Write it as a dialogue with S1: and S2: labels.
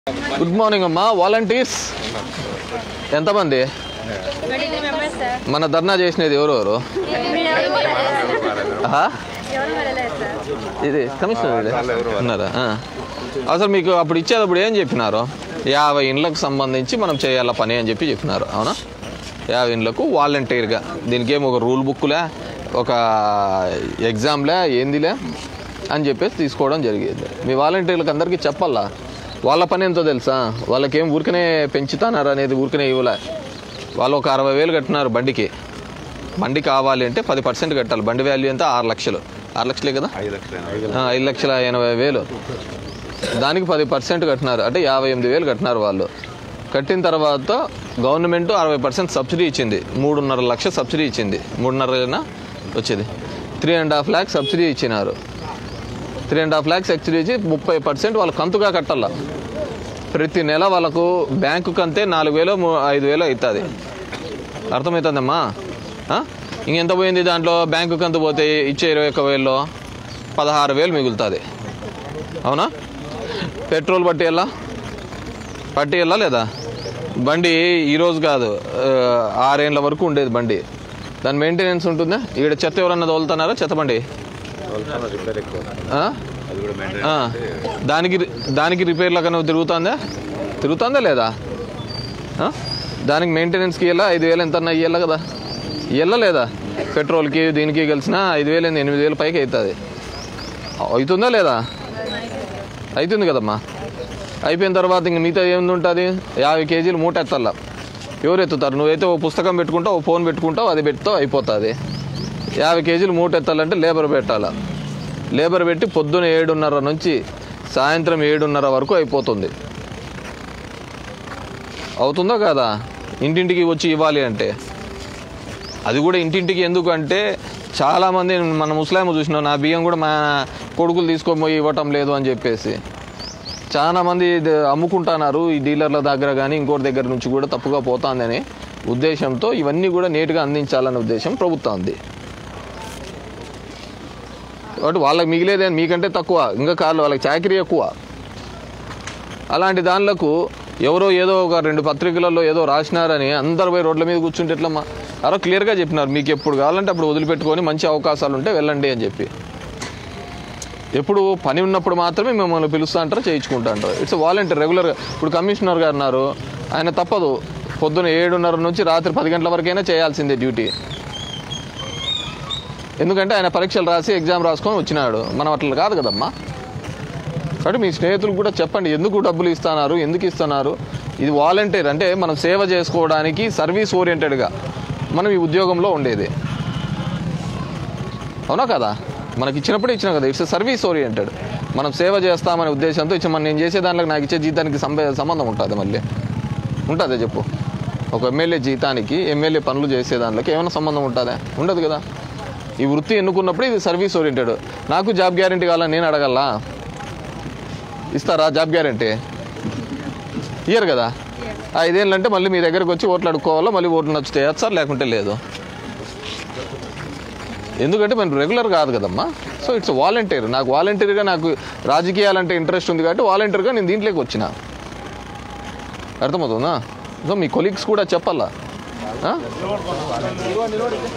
S1: Good morning అమ్మా volunteers ఎంతమంది
S2: twenty members sir
S1: మన ధర్నా చేసినది ఎవరెవరు ఆహా?
S2: ఎవరు వెళ్ళలేదు సార్
S1: ఇది కమిషనర్ వీడే? ఉన్నారా ఆ. అసలు మీకు అప్పుడు ఇచ్చేటప్పుడు ఏం చెప్పినారు యాభై ఇండ్లకు సంబంధించి మనం చేయాల పని అని చెప్పి చెప్పినారు అవునా యాభై ఇండ్లకు వాలంటీర్గా దీనికి ఏం ఒక రూల్ బుక్లే ఒక ఎగ్జామ్లే ఏందిలే అని చెప్పేసి తీసుకోవడం జరిగేది మీ వాలంటీర్లకు అందరికీ చెప్పాలా వాళ్ళ పని ఎంతో తెలుసా వాళ్ళకేం ఊరికనే పెంచుతానారు అనేది ఊరికనే ఇవ్వలే వాళ్ళు ఒక అరవై వేలు కట్టినారు బండికి బండి కావాలి అంటే పది పర్సెంట్ కట్టాలి బండి వాల్యూ ఎంత ఆరు లక్షలు ఆరు లక్షలే కదా ఆ, ఐదు లక్షల ఎనభై వేలు దానికి పది పర్సెంట్ కట్టినారు అంటే యాభై ఎనిమిది వేలు కట్టినారు వాళ్ళు కట్టిన తర్వాత గవర్నమెంట్ అరవై పర్సెంట్ సబ్సిడీ ఇచ్చింది మూడున్నర లక్ష సబ్సిడీ ఇచ్చింది మూడున్నర వచ్చేది three and half lakh subsidy ఇచ్చినారు three and half lakhs subsidy ఇచ్చి ముప్పై పర్సెంట్ వాళ్ళు కంతుగా కట్టాల ప్రతి నెల వాళ్ళకు బ్యాంకు కంతే నాలుగు వేలు మూ- ఐదు వేలు అవుతుంది అర్థమవుతుందమ్మా ఆ? ఇంకెంత పోయింది దాంట్లో బ్యాంకు కంతు పోతే ఇచ్చే ఇరవై ఒక్క వేల్లో పదహారు వేలు మిగులుతుంది అవునా పెట్రోల్ పట్టి వెళ్ళా పట్టి వెళ్ళా లేదా బండి ఈరోజు కాదు ఆ, ఆరేళ్ళ వరకు ఉండేది బండి దాని మెయింటెనెన్స్ ఉంటుందా ఈడ చెత్త ఎవరన్నా తోలుతున్నారా చెత్త బండి ఆ? ఆ. దానికి దానికి రిపేర్ల కన్నా తిరుగుతుందా తిరుగుతుందా లేదా ఆ? దానికి మెయింటెనెన్స్కి ఇవ్వాలా ఐదు వేలు ఎంత అన్నా ఇవ్వాలా కదా ఇవ్వాలా లేదా పెట్రోల్కి దీనికి కలిసిన ఐదు వేలు ఏంది, ఎనిమిది వేలు పైకి అవుతుంది అవుతుందా లేదా అవుతుంది కదమ్మా అయిపోయిన తర్వాత ఇంక మిగతా ఏముంది ఉంటుంది యాభై కేజీలు మూట ఎత్తాల ఎవరు ఎత్తుతారు నువ్వైతే ఓ పుస్తకం పెట్టుకుంటావు ఓ ఫోన్ పెట్టుకుంటావు అది పెడతావు అయిపోతుంది యాభై కేజీలు మూట ఎత్తాలంటే లేబర్ పెట్టాలా లేబర్ పెట్టి పొద్దున ఏడున్నర నుంచి సాయంత్రం ఏడున్నర వరకు అయిపోతుంది అవుతుందా కాదా ఇంటింటికి వచ్చి ఇవ్వాలి అంటే అది కూడా ఇంటింటికి ఎందుకు అంటే చాలామంది మన ముస్లాం చూసినాం నా బియ్యం కూడా మా కొడుకులు తీసుకొని పోయి ఇవ్వటం లేదు అని చెప్పేసి చాలా మంది ఇది అమ్ముకుంటున్నారు ఈ డీలర్ల దగ్గర కానీ ఇంకోటి దగ్గర నుంచి కూడా తప్పుగా పోతుందని ఉద్దేశంతో ఇవన్నీ కూడా నేటుగా అందించాలనే ఉద్దేశం ప్రభుత్వం ఉంది కాబట్టి వాళ్ళకి మిగిలేదే మీకంటే తక్కువ ఇంకా కాదు వాళ్ళకి చాకరీ ఎక్కువ అలాంటి దానిలకు ఎవరో ఏదో ఒక రెండు పత్రికలలో ఏదో రాసినారని అందరు పోయి రోడ్ల మీద కూర్చుంటే ఎట్లమ్మా అరో క్లియర్గా చెప్పినారు మీకు ఎప్పుడు కావాలంటే అప్పుడు వదిలిపెట్టుకొని మంచి అవకాశాలు ఉంటే వెళ్ళండి అని చెప్పి ఎప్పుడు పని ఉన్నప్పుడు మాత్రమే మిమ్మల్ని పిలుస్తా అంటారు చేయించుకుంటా అంటారు ఇట్స్ వాలంటీర్ రెగ్యులర్గా ఇప్పుడు కమిషనర్ గారు అన్నారు ఆయన తప్పదు పొద్దున ఏడున్నర నుంచి రాత్రి పది గంటల వరకైనా చేయాల్సిందే డ్యూటీ ఎందుకంటే ఆయన పరీక్షలు రాసి ఎగ్జామ్ రాసుకొని వచ్చినాడు మనం అట్లా కాదు కదమ్మా కాబట్టి మీ స్నేహితులు కూడా చెప్పండి ఎందుకు డబ్బులు ఇస్తున్నారు ఎందుకు ఇస్తున్నారు ఇది వాలంటీర్ అంటే మనం సేవ చేసుకోవడానికి సర్వీస్ ఓరియంటెడ్గా మనం ఈ ఉద్యోగంలో ఉండేది అవునా కదా మనకి ఇచ్చినప్పుడు ఇచ్చినాం కదా ఇట్స్ సర్వీస్ ఓరియంటెడ్ మనం సేవ చేస్తామనే ఉద్దేశంతో ఇచ్చి మనం నేను చేసే దాంట్లో నాకు ఇచ్చే జీతానికి సంబ- సంబంధం ఉంటుంది మళ్ళీ ఉంటుందా చెప్పు ఒక ఎమ్మెల్యే జీతానికి ఎమ్మెల్యే పనులు చేసే దాంట్లోకి ఏమైనా సంబంధం ఉంటుందా ఉండదు కదా ఈ వృత్తి ఎన్నుకున్నప్పుడు ఇది సర్వీస్ ఓరియంటెడ్ నాకు జాబ్ గ్యారంటీ కావాలని నేను అడగల్లా ఇస్తారా జాబ్ గ్యారంటీ ఇయ్యరు కదా ఐదేళ్ళు అంటే మళ్ళీ మీ దగ్గరకు వచ్చి ఓట్లు అడుక్కోవాలో మళ్ళీ ఓట్లు నచ్చితే సార్ లేకుంటే లేదు ఎందుకంటే మనం రెగ్యులర్ కాదు కదమ్మా సో ఇట్స్ వాలంటీర్ నాకు వాలంటీర్గా నాకు రాజకీయాలంటే ఇంట్రెస్ట్ ఉంది కాబట్టి వాలంటీర్గా నేను దీంట్లోకి వచ్చిన అర్థమవుతుందా సో మీ కొలీగ్స్ కూడా చెప్పాలా ఆ?